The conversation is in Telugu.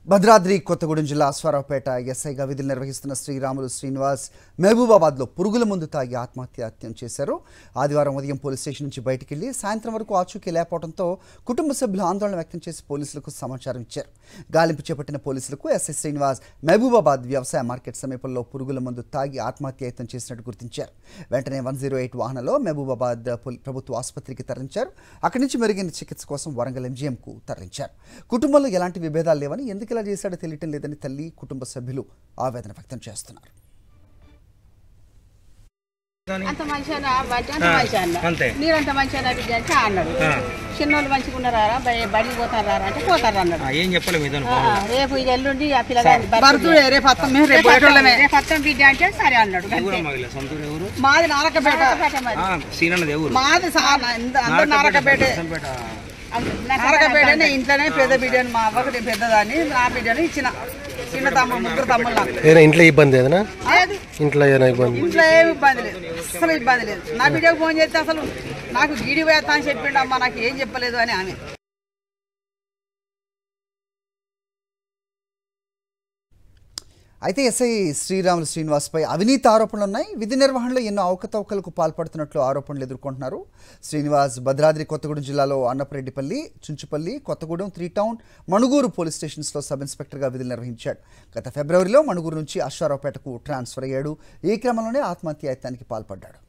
భద్రాద్రి కొత్తగూడెం జిల్లా అశ్వారావుపేట ఎస్ఐగా విధులు నిర్వహిస్తున్న శ్రీరాములు శ్రీనివాస్ మహబూబాబాద్లో పురుగుల మందు తాగి ఆత్మహత్యాత్యం చేశారు ఆదివారం ఉదయం పోలీస్ స్టేషన్ నుంచి బయటికి వెళ్లి సాయంత్రం వరకు ఆచూకీ లేకపోవడంతో కుటుంబ సభ్యులు ఆందోళన వ్యక్తం చేసి పోలీసులకు సమాచారం ఇచ్చారు గాలింపు చేపట్టిన పోలీసులకు ఎస్ఐ శ్రీనివాస్ మహబూబాబాద్ వ్యవసాయ మార్కెట్ సమీపంలో పురుగుల మందు తాగి ఆత్మహత్యాయత్నం చేసినట్టు గుర్తించారు వెంటనే వన్ జీరో ఎయిట్ వాహనంలో మహబూబాబాద్ పోలీ- ప్రభుత్వ ఆసుపత్రికి తరలించారు అక్కడి నుంచి మెరుగైన చికిత్స కోసం వరంగల్ ఎంజీఎంకు తరలించారు కుటుంబంలో ఎలాంటి విభేదాలు లేవని ఎందుకు ఇలా చేశాడో తెలియటం లేదని తల్లి కుటుంబ సభ్యులు ఆవేదన వ్యక్తం చేస్తున్నారు అంత మంచిగా బట్టి అంత మంచిగా అన్న అంతే. నీరంత మంచిగా బిడ్డ అంటే అన్నాడు ఆ. చిన్నోళ్ళు మంచిగా ఉన్నారా బడి- బడికి పోతారు రా అంటే పోతారు అన్నాడు ఆ, ఏం చెప్పలే మీద ఆ, రేపు ఇది ఎల్లుండి ఆ పిల్లగాని బర్త్డే రేపు వస్తాం మేము రేపు పోయేటోళ్ళమే రేపు అత్తం బిడ్డ అంటే సరే అన్నాడు అంతే. మగిల సొంతూరు ఎవరు మాది నారకపేట పెట్ట మరి. ఆ, సీనన్నది ఎవరు మాది సార్ అందరు నారకపేటే సంపేట. నారకపేటనే ఇంట్లోనే పెద్ద బిడ్డని మా అవ్వకు నేను పెద్దదాన్ని నా బిడ్డని ఇచ్చిన చిన్న తమ్ముడు ముగ్గురు తమ్ముళ్ళు నాకు. ఏదైనా ఇంట్లో ఇబ్బంది ఏదైనా లేదు ఇంట్లో ఏదైనా ఇబ్బంది ఇంట్లో ఏమి ఇబ్బంది లేదు అసలు ఇబ్బంది లేదు నా బిడ్డకు ఫోన్ చేస్తే అసలు నాకు గీడి వేస్తా అని చెప్పిండు అమ్మ నాకు ఏం చెప్పలేదు అని ఆమె అయితే ఎస్ఐ శ్రీరాములు శ్రీనివాస్పై అవినీతి ఆరోపణలు ఉన్నాయి విధి నిర్వహణలో ఎన్నో అవకతవకలకు పాల్పడుతున్నట్లు ఆరోపణలు ఎదుర్కొంటున్నారు శ్రీనివాస్ భద్రాద్రి కొత్తగూడెం జిల్లాలో Annapareddypalli Chunchupalli Kothagudem three town Manuguru police స్టేషన్స్లో సబ్ ఇన్స్పెక్టర్గా విధులు నిర్వహించాడు గత ఫిబ్రవరిలో మణుగూరు నుంచి అశ్వారావుపేటకు ట్రాన్స్ఫర్ అయ్యాడు ఈ క్రమంలోనే ఆత్మహత్యాయత్నానికి పాల్పడ్డాడు